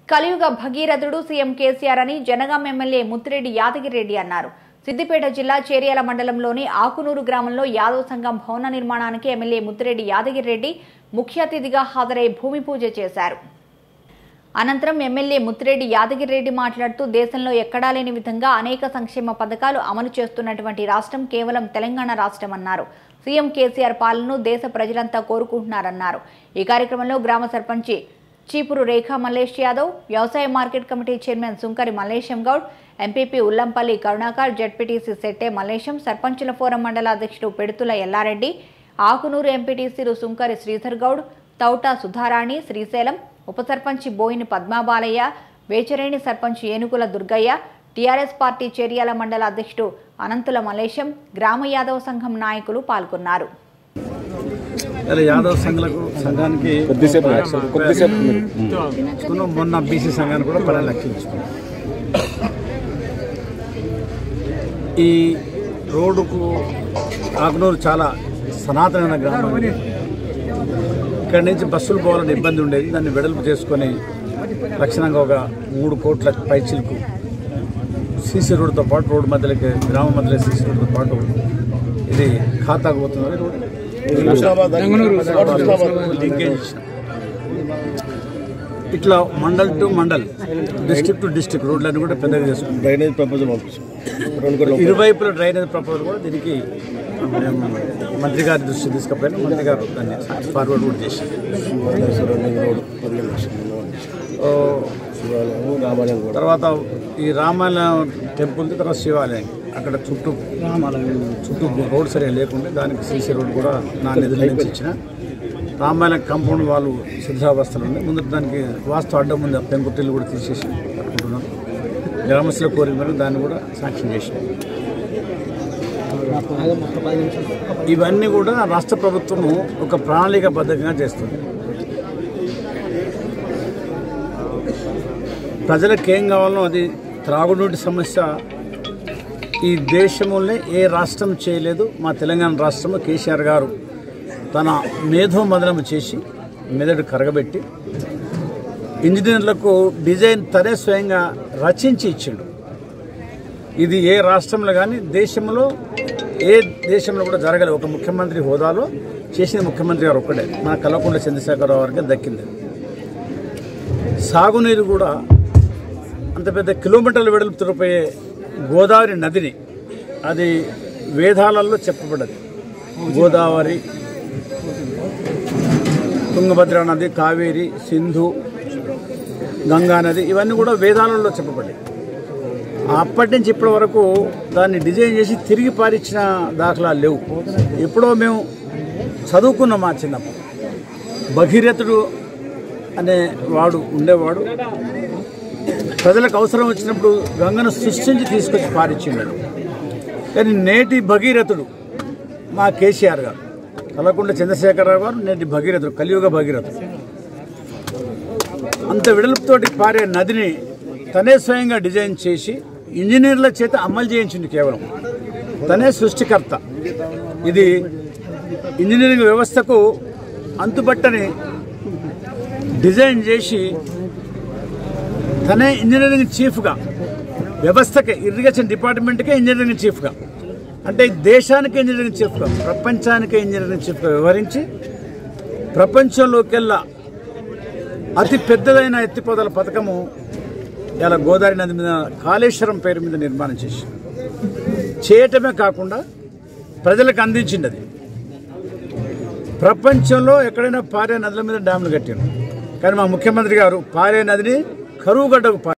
కలియుగ భగీరథుడు సీఎం కేసీఆర్ అని జనగాం ఎమ్మెల్యే ముత్తిరెడ్డి యాదగిరెడ్డి అన్నారు సిద్దిపేట జిల్లా చేర్యాల మండలంలోని ఆకునూరు గ్రామంలో యాదవ్ సంఘం భవన నిర్మాణానికి ఎమ్మెల్యే ముత్తిరెడ్డి యాదగిరెడ్డి ముఖ్య అతిథిగా హాజరై భూమి పూజ చేశారు అనంతరం ఎమ్మెల్యే ముత్తిరెడ్డి యాదగిరెడ్డి మాట్లాడుతూ దేశంలో ఎక్కడా లేని విధంగా అనేక సంక్షేమ పథకాలు అమలు చేస్తున్నటువంటి రాష్ట్రం కేవలం తెలంగాణ రాష్ట్రం అన్నారు సీఎం కేసీఆర్ పాలనను దేశ ప్రజలంతా కోరుకుంటున్నారన్నారు ఈ కార్యక్రమంలో గ్రామ సర్పంచి చీపురు రేఖా మల్లేష్ యాదవ్ వ్యవసాయ market committee chairman Sunkari Mallesham Goud MPP Ullampalli Karunakar ZPTC Sette Mallesham సర్పంచుల ఫోరం మండల అధ్యక్షుడు పెడుతుల ఎల్లారెడ్డి ఆకునూరు ఎంపీటీసీలు సుంకరి శ్రీధర్ గౌడ్ తౌట సుధారాణి శ్రీశైలం ఉప సర్పంచి బోయిని పద్మాబాలయ్య వేచరేణి సర్పంచ్ ఏనుగుల దుర్గయ్య టీఆర్ఎస్ పార్టీ చేర్యాల మండల అధ్యక్షుడు అనంతుల మలేశం గ్రామ యాదవ సంఘం నాయకులు పాల్గొన్నారు ఇలా యాదవ్ సంఘాలకు సంఘానికి కొద్దిసేపు యాక్షన్, కొద్దిసేపు మీరు. ఇచ్చుకున్నాం. మొన్న బీసీ సంఘానికి కూడా పన్నెండు లక్షలు ఇచ్చుకున్నాం ఈ రోడ్డుకు ఆకునూరు చాలా సనాతనమైన గ్రామం ఇది. ఇక్కడి నుంచి బస్సులు పోవాలని ఇబ్బంది ఉండేది దాన్ని వెడల్పు చేసుకొని లక్షణంగా ఒక మూడు కోట్ల పైచిలకు సీసీ రోడ్డుతో పాటు రోడ్డు మధ్యలోకి గ్రామ మధ్యలో సీసీ రోడ్డుతో పాటు ఇది ఖాతాకు పోతుంది రోడ్డు లింకేజ్ ఇచ్చినాం. ఇట్లా mandal to mandal district to district రోడ్లన్నీ కూడా పెద్దగా చేసుకుంటాం డ్రైనేజ్ ప్రపోజల్ పంపించాం రెండు కోట్ల ఇరువైపుల డ్రైనేజ్ ప్రపోజల్ కూడా దీనికి మేము మంత్రి గారి దృష్టి తీసుకుపోయినా మంత్రి గారు దాన్ని ఫార్వర్డ్ కూడా చేశారు రెండు రోడ్డు పదిహేను లక్షలు ఓ, శివాలయం రామాలయం కూడా తర్వాత ఈ రామాలయం టెంపుల్ తర్వాత శివాలయం అక్కడ చుట్టూ చుట్టూ రోడ్ సరిగా లేకుండా దానికి సీసీ రోడ్ కూడా నా నిధుల నుంచి ఇచ్చిన రామాలయం కాంపౌండ్ వాళ్ళు సిద్ధావస్థలు ఉంది ముందు దానికి వాస్తు అడ్డం ఉంది ఆ పెంకుటిల్లు కూడా తీసేసి కట్టుకుంటున్నాం గ్రామస్తుల కోరిక మేరకు దాన్ని కూడా శాంక్షన్ చేసినాం ఇవన్నీ కూడా రాష్ట్ర ప్రభుత్వము ఒక ప్రణాళికాబద్ధంగా చేస్తుంది ప్రజలకు ఏం కావాలో అది త్రాగునీటి సమస్య ఈ దేశంలోనే ఏ రాష్ట్రం చేయలేదు మా తెలంగాణ రాష్ట్రంలో కేసీఆర్ గారు తన మేధో మదనం చేసి మెదడు కరగబెట్టి ఇంజనీర్లకు డిజైన్ తనే స్వయంగా రచించి ఇచ్చిండు ఇది ఏ రాష్ట్రంలో కానీ దేశంలో ఏ దేశంలో కూడా జరగలేదు ఒక ముఖ్యమంత్రి హోదాలో చేసిన ముఖ్యమంత్రి గారు ఒక్కడే మన కల్వకుంట్ల చంద్రశేఖరరావు గారికి దక్కింది సాగునీరు కూడా అంత పెద్ద కిలోమీటర్ల వెడల్పు తిరిగిపోయే గోదావరి నదిని అది వేదాలలో చెప్పబడ్డది గోదావరి తుంగభద్ర నది కావేరి సింధు గంగా నది ఇవన్నీ కూడా వేదాలలో చెప్పబడ్డాయి అప్పటి నుంచి ఇప్పటి వరకు దాన్ని డిజైన్ చేసి తిరిగి పారించిన దాఖలాలు లేవు ఎప్పుడో మేము చదువుకున్నాం మా చిన్నప్పుడు భగీరథుడు అనే వాడు ఉండేవాడు ప్రజలకు అవసరం వచ్చినప్పుడు గంగను సృష్టించి తీసుకొచ్చి పారిచ్చిండాడు కానీ నేటి భగీరథుడు మా కేసీఆర్ గారు కలకుండ చంద్రశేఖరరావు గారు నేటి భగీరథుడు కలియుగ భగీరథుడు అంత వెడల్పుతోటి పారే నదిని తనే స్వయంగా డిజైన్ చేసి ఇంజనీర్ల చేత అమలు చేయించింది కేవలం తనే సృష్టికర్త ఇది ఇంజనీరింగ్ వ్యవస్థకు అంతుపట్టని డిజైన్ చేసి తనే ఇంజనీరింగ్ చీఫ్గా వ్యవస్థకే ఇరిగేషన్ డిపార్ట్మెంట్కే ఇంజనీరింగ్ చీఫ్గా అంటే దేశానికి ఇంజనీరింగ్ చీఫ్గా ప్రపంచానికి ఇంజనీరింగ్ చీఫ్గా వ్యవహరించి ప్రపంచంలోకెల్లా అతి పెద్దదైన ఎత్తిపోతల పథకము ఇలా గోదావరి నది మీద కాళేశ్వరం పేరు మీద నిర్మాణం చేసి చేయటమే కాకుండా ప్రజలకు అందించింది అది ప్రపంచంలో ఎక్కడైనా పారే నదుల మీద డ్యాములు కట్టారు కానీ మా ముఖ్యమంత్రి గారు పారే నదిని కరువుగడ్డకు పారే